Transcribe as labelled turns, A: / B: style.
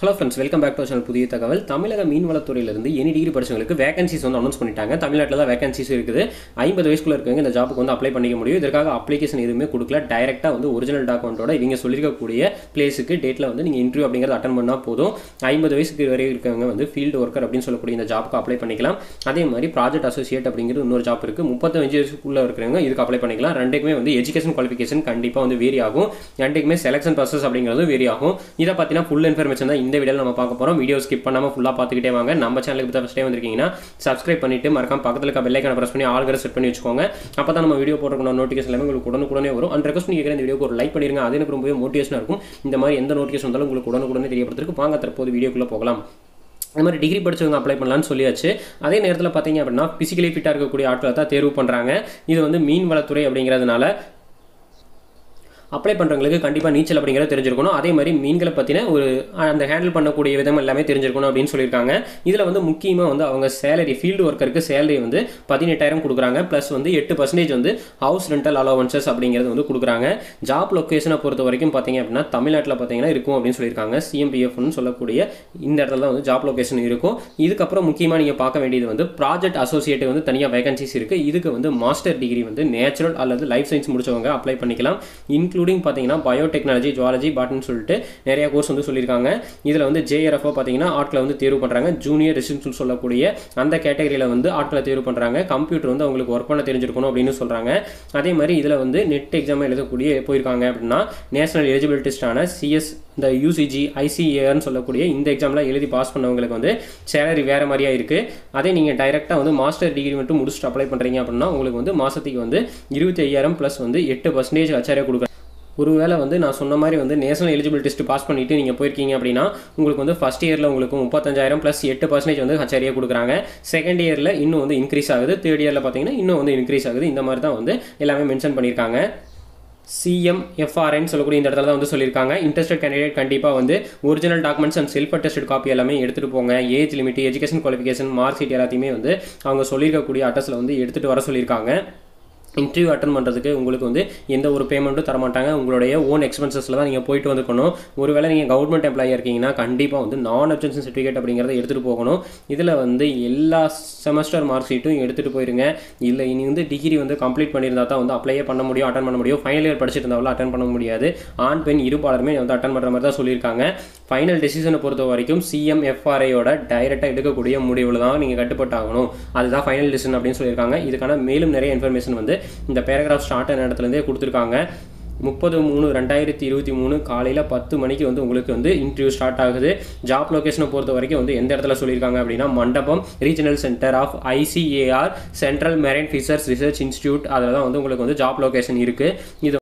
A: hello friends welcome back to channel புதிய தகவல் தமிழக மீன்வளத்துறையிலிருந்து எனி டிகிரி படிச்சவங்களுக்கு வேகன்சிஸ் வந்து அனௌன்ஸ் பண்ணிட்டாங்க தமிழ்நாட்டில் தான் வேகன்சிஸ் இருக்குது ஐம்பது வயசுக்குள்ள இருக்கவங்க இந்த ஜாப்புக்கு வந்து அப்ளை பண்ணிக்க முடியும் இதற்காக அப்ளிகேஷன் எதுவுமே கொடுக்கல டைரெக்டாக வந்து ஒரிஜினல் டாக்குமெண்ட்டோட இவங்க சொல்லியிருக்கக்கூடிய பிளேஸுக்கு டேட்டில் வந்து நீங்கள் இன்டர்வியூ அப்படிங்கிறத அட்டன் பண்ணால் போதும் ஐம்பது வயசுக்கு வரை இருக்கவங்க வந்து ஃபீல்டு ஒர்க்கர் அப்படின்னு சொல்லக்கூடிய இந்த ஜாப்புக்கு அப்ளை பண்ணிக்கலாம் அதே மாதிரி ப்ராஜெக்ட் அசோசியேட் அப்படிங்கிறது இன்னொரு ஜாப் இருக்குது முப்பத்தஞ்சு வயசுக்குள்ள இருக்கிறவங்க இதுக்கு அப்ளை பண்ணிக்கலாம் ரெண்டுக்குமே வந்து எஜுகேஷன் குவாலிஃபிகேஷன் கண்டிப்பாக வந்து வேரி ஆகும் ரெண்டுக்குமே செலெக்ஷன் ப்ராசஸ் அப்படிங்கிறது வேரி ஆகும் இதை பார்த்தீங்கன்னா ஃபுல் இன்ஃபர்மேஷன் தான் இந்த வீடியோவில் நம்ம பார்க்க போகிறோம் வீடியோ ஸ்கிப் பண்ணாமல் ஃபுல்லாக பார்த்துக்கிட்டே வாங்க நம்ம சேனலுக்கு இப்போ ஃபஸ்ட்டே வந்திருக்கீங்கன்னா சப்ஸ்கிரைப் பண்ணிட்டு மறக்காம பக்கத்தில் இருக்க பெல்லைக்கான ப்ரெஸ் பண்ணி ஆல்கிற செட் பண்ணி வச்சுக்கோங்க அப்போ தான் நம்ம வீடியோ போட்டுருக்கணும் நோட்டிஃபிகேஷன் எல்லாமே உங்களுக்கு உடனுக்குடனே வரும் அண்ட் ரெக்வஸ்ட் பண்ணி கேட்குற இந்த வீடியோக்கு ஒரு லைக் பண்ணிருங்க அது எனக்கு ரொம்பவே மோட்டிவேஷனாக இருக்கும் இந்த மாதிரி எந்த நோட்டிஃபிகேஷன் வந்தாலும் உங்களுக்கு உடனுக்குடனே தெரியப்படுறதுக்கு வாங்க தற்போது வீடியோக்குள்ளே போகலாம் இந்த மாதிரி டிகிரி படிச்சவங்க அப்ளை பண்ணலாம்னு சொல்லியாச்சு அதே நேரத்தில் பார்த்தீங்க அப்படின்னா பிசிக்கலி ஃபிட்டாக இருக்கக்கூடிய ஆட்களை தான் தேர்வு பண்ணுறாங்க இது வந்து மீன் வளத்துறை அப்படிங்கிறதுனால அப்ளை பண்ணுறவங்களுக்கு கண்டிப்பாக நீச்சல் அப்படிங்கிறத தெரிஞ்சிருக்கணும் அதே மாதிரி மீன்களை பற்றின ஒரு அந்த ஹேண்டில் பண்ணக்கூடிய விதம் எல்லாமே தெரிஞ்சிருக்கணும் அப்படின்னு சொல்லியிருக்காங்க இதில் வந்து முக்கியமாக வந்து அவங்க சேலரி ஃபீல்டு ஒர்க்கருக்கு சேலரி வந்து பதினெட்டாயிரம் கொடுக்குறாங்க ப்ளஸ் வந்து எட்டு பர்சன்டேஜ் வந்து ஹவுஸ் ரெண்டல் அலோவன்சஸ் அப்படிங்கிறது வந்து கொடுக்குறாங்க ஜாப் லொக்கேஷனை பொறுத்த வரைக்கும் பார்த்தீங்க அப்படின்னா தமிழ்நாட்டில் பார்த்தீங்கன்னா இருக்கும் அப்படின்னு சொல்லியிருக்காங்க சிஎம்பிஎஃப்னு சொல்லக்கூடிய இந்த இடத்துல தான் வந்து ஜாப் லொக்கேஷன் இருக்கும் இதுக்கப்புறம் முக்கியமாக நீங்கள் பார்க்க வேண்டியது வந்து ப்ராஜெக்ட் அசோசியேட் வந்து தனியாக வேகன்சிஸ் இருக்குது இதுக்கு வந்து மாஸ்டர் டிகிரி வந்து நேச்சுரல் அல்லது லைஃப் சயின்ஸ் முடிச்சவங்க அப்ளை பண்ணிக்கலாம் இன்க்ளூட் இன்க்ளூடிங் பார்த்தீங்கன்னா பயோடெக்னாலஜி ஜுவாலஜி பாட்னு சொல்லிட்டு நிறைய கோர்ஸ் வந்து சொல்லியிருக்காங்க இதில் வந்து ஜேஆர்எஃப்ஓ பார்த்தீங்கன்னா ஆட்களை வந்து தேர்வு பண்ணுறாங்க ஜூனியர் ரெசிடென்ட்னு சொல்லக்கூடிய அந்த கேட்டகரியில் வந்து ஆட்களை தேர்வு பண்ணுறாங்க கம்ப்யூட்டர் வந்து அவங்களுக்கு ஒர்க் பண்ண தெரிஞ்சிருக்கணும் அப்படின்னு சொல்கிறாங்க அதே மாதிரி இதில் வந்து நெட் எக்ஸாம் எழுதக்கூடிய போயிருக்காங்க அப்படின்னா நேஷனல் எலிஜிபிள் டெஸ்டான சிஎஸ் இந்த யூசிஜி ஐசிஏன்னு சொல்லக்கூடிய இந்த எக்ஸாம்லாம் எழுதி பாஸ் பண்ணவங்களுக்கு வந்து சேலரி வேறு மாதிரியா இருக்குது அதே நீங்கள் டைரெக்டாக வந்து மாஸ்டர் டிகிரி மட்டும் முடிச்சுட்டு அப்ளை பண்ணுறீங்க அப்படின்னா உங்களுக்கு வந்து மாதத்துக்கு வந்து இருபத்தி ஐயாயிரம் ப்ளஸ் வந்து எட்டு பர்சன்டேஜ் ஹச்ஆரே கொடுக்குறாங்க ஒருவேளை வந்து நான் சொன்ன மாதிரி வந்து நேஷனல் எலிஜிபிள் டெஸ்ட் பாஸ் பண்ணிட்டு நீங்கள் போயிருக்கீங்க அப்படின்னா உங்களுக்கு வந்து ஃபஸ்ட் இயரில் உங்களுக்கு முப்பத்தஞ்சாயிரம் ப்ளஸ் எட்டு பர்சன்டேஜ் வந்து ஹச்ஆரியே கொடுக்குறாங்க செகண்ட் இயரில் இன்னும் வந்து இன்க்ரீஸ் ஆகுது தேர்ட் இயரில் பார்த்தீங்கன்னா இன்னும் வந்து இன்க்ரீஸ் ஆகுது இந்த மாதிரி தான் வந்து எல்லாமே மென்ஷன் பண்ணியிருக்காங்க சிஎம் எஃப்ஆர்என் சொல்லக்கூடிய இந்த இடத்துல தான் வந்து சொல்லியிருக்காங்க இன்ட்ரெஸ்டட் கேண்டிடேட் கண்டிப்பாக வந்து original documents and self attested copy எல்லாமே எடுத்துகிட்டு போங்க age limit education qualification mark sheet எல்லாத்தையுமே வந்து அவங்க சொல்லியிருக்கக்கூடிய அட்ரஸில் வந்து எடுத்துகிட்டு வர சொல்லியிருக்காங்க இன்டர்வியூ அட்டன் பண்ணுறதுக்கு உங்களுக்கு வந்து எந்த ஒரு பேமெண்ட்டும் தரமாட்டாங்க உங்களுடைய ஓன் எக்ஸ்பென்சஸில் தான் நீங்கள் போயிட்டு வந்துக்கணும் ஒருவேளை நீங்கள் கவர்மெண்ட் எம்ப்ளாயாக இருக்கீங்கன்னா கண்டிப்பாக வந்து நான் அப்சன்ஷன் சர்டிஃபிகேட் அப்படிங்கிறத எடுத்துகிட்டு போகணும் இதில் வந்து எல்லா செமஸ்டர் மார்க் ஷீட்டும் எடுத்துகிட்டு போயிருங்க இல்லை இனி வந்து டிகிரி வந்து கம்ப்ளீட் பண்ணியிருந்தா தான் வந்து அப்ளையே பண்ண முடியும் அட்டன் பண்ண முடியும் ஃபைனல் இயர் படிச்சுட்டு இருந்தாலும் அட்டன் பண்ண முடியாது ஆண் பெண் இருப்பாளருமே வந்து அட்டன் பண்ணுற மாதிரி தான் சொல்லியிருக்காங்க ஃபைனல் டெசிஷனை பொறுத்த வரைக்கும் சிஎம் எஃப்ஆர்ஐயோட டைரெக்டாக எடுக்கக்கூடிய முடிவில் தான் நீங்கள் கட்டுப்பட்டாகணும் அதுதான் ஃபைனல் டெசிஷன் அப்படின்னு சொல்லியிருக்காங்க இதுக்கான மேலும் நிறைய இன்ஃபர்மேஷன் வந்து இந்த பேராகிராஃப் ஸ்டார்ட் ஆன இடத்துலேருந்தே கொடுத்துருக்காங்க முப்பது மூணு ரெண்டாயிரத்தி இருபத்தி மூணு காலையில் பத்து மணிக்கு வந்து உங்களுக்கு வந்து இன்டர்வியூ ஸ்டார்ட் ஆகுது ஜாப் லொக்கேஷனை பொறுத்த வரைக்கும் வந்து எந்த இடத்துல சொல்லியிருக்காங்க அப்படின்னா Mandapam regional centre of ICAR central marine fishers research institute அதில் தான் வந்து உங்களுக்கு வந்து ஜாப் லொக்கேஷன் இருக்குது இது